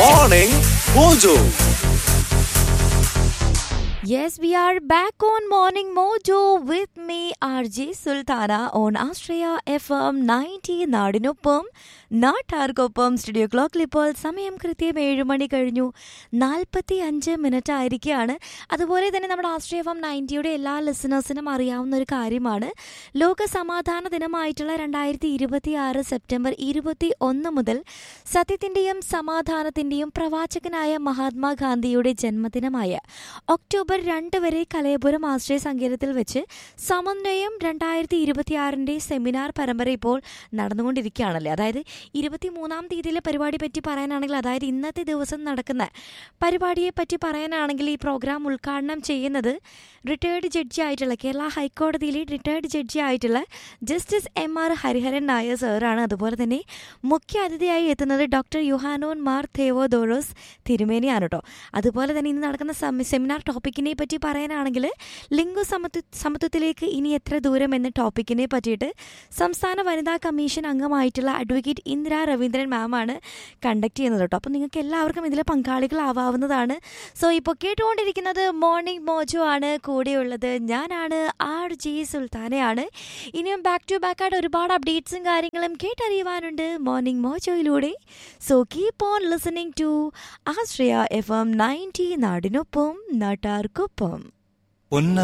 Morning Mojo. Yes, we are back on Morning Mojo with me, RJ Sultana, on Australia FM 90 നാടിനൊപ്പം നാട്ടാർക്കൊപ്പം studio ക്ലോക്കിൽ ഇപ്പോൾ സമയം കൃത്യം ഏഴ് മണി കഴിഞ്ഞു നാൽപ്പത്തി അഞ്ച് മിനിറ്റ് ആയിരിക്കുകയാണ് അതുപോലെ തന്നെ നമ്മുടെ ആസ്ട്രേലിയ എഫ് എം നയൻറ്റിയുടെ എല്ലാ ലിസണേഴ്സിനും അറിയാവുന്ന ഒരു കാര്യമാണ് ലോക സമാധാന ദിനമായിട്ടുള്ള രണ്ടായിരത്തി ഇരുപത്തി ആറ് സെപ്റ്റംബർ ഇരുപത്തി ഒന്ന് മുതൽ സത്യത്തിൻ്റെയും സമാധാനത്തിൻ്റെയും പ്രവാചകനായ മഹാത്മാഗാന്ധിയുടെ ജന്മദിനമായ ഒക്ടോബർ രണ്ട് വരെ കലയപുരം ആശ്രയ സങ്കേതത്തിൽ വെച്ച് സമന്വയം രണ്ടായിരത്തി ഇരുപത്തിയാറിൻ്റെ സെമിനാർ പരമ്പര ഇപ്പോൾ നടന്നുകൊണ്ടിരിക്കുകയാണല്ലേ അതായത് ഇരുപത്തി മൂന്നാം തീയതിയിലെ പരിപാടി പറ്റി പറയാനാണെങ്കിൽ അതായത് ഇന്നത്തെ ദിവസം നടക്കുന്ന പരിപാടിയെ പറ്റി പറയാനാണെങ്കിൽ ഈ പ്രോഗ്രാം ഉദ്ഘാടനം ചെയ്യുന്നത് റിട്ടയേർഡ് ജഡ്ജി ആയിട്ടുള്ള കേരള ഹൈക്കോടതിയിലെ റിട്ടയേർഡ് ജഡ്ജി ആയിട്ടുള്ള justice M R Hariharan Nair സാറാണ് അതുപോലെ തന്നെ മുഖ്യ അതിഥിയായി എത്തുന്നത് ഡോക്ടർ യുഹാനോൻ മാർ തേവോദോറോസ് തിരുമേനിയാണ് കേട്ടോ അതുപോലെ തന്നെ ഇന്ന് നടക്കുന്ന സം- സെമിനാർ ടോപ്പിക്കിനെ പറ്റി പറയാനാണെങ്കിൽ ലിംഗ സമത്വ സമത്വത്തിലേക്ക് ഇനി എത്ര ദൂരം എന്ന ടോപ്പിക്കിനെ പറ്റിയിട്ട് സംസ്ഥാന വനിതാ കമ്മീഷൻ അംഗമായിട്ടുള്ള അഡ്വക്കേറ്റ് ഇന്ദിര രവീന്ദ്രൻ മാമാണ് കണ്ടക്ട് ചെയ്യുന്നത് കേട്ടോ അപ്പോൾ നിങ്ങൾക്ക് എല്ലാവർക്കും ഇതിൽ പങ്കാളികളാവാവുന്നതാണ് സോ ഇപ്പോൾ കേട്ടുകൊണ്ടിരിക്കുന്നത് മോർണിംഗ് മോജോ ആണ് കൂടെയുള്ളത് ഞാനാണ് ആർ ജി സുൽത്താനയാണ് ഇനിയും ബാക്ക് ടു ബാക്ക് ആയിട്ട് ഒരുപാട് അപ്ഡേറ്റ്സും കാര്യങ്ങളും കേട്ടറിയുവാനുണ്ട് മോർണിംഗ് മോജോയിലൂടെ so keep on listening to Ashraya F M ninety നാടിനൊപ്പം നാട്ടാർക്കൊപ്പം പൊന്ന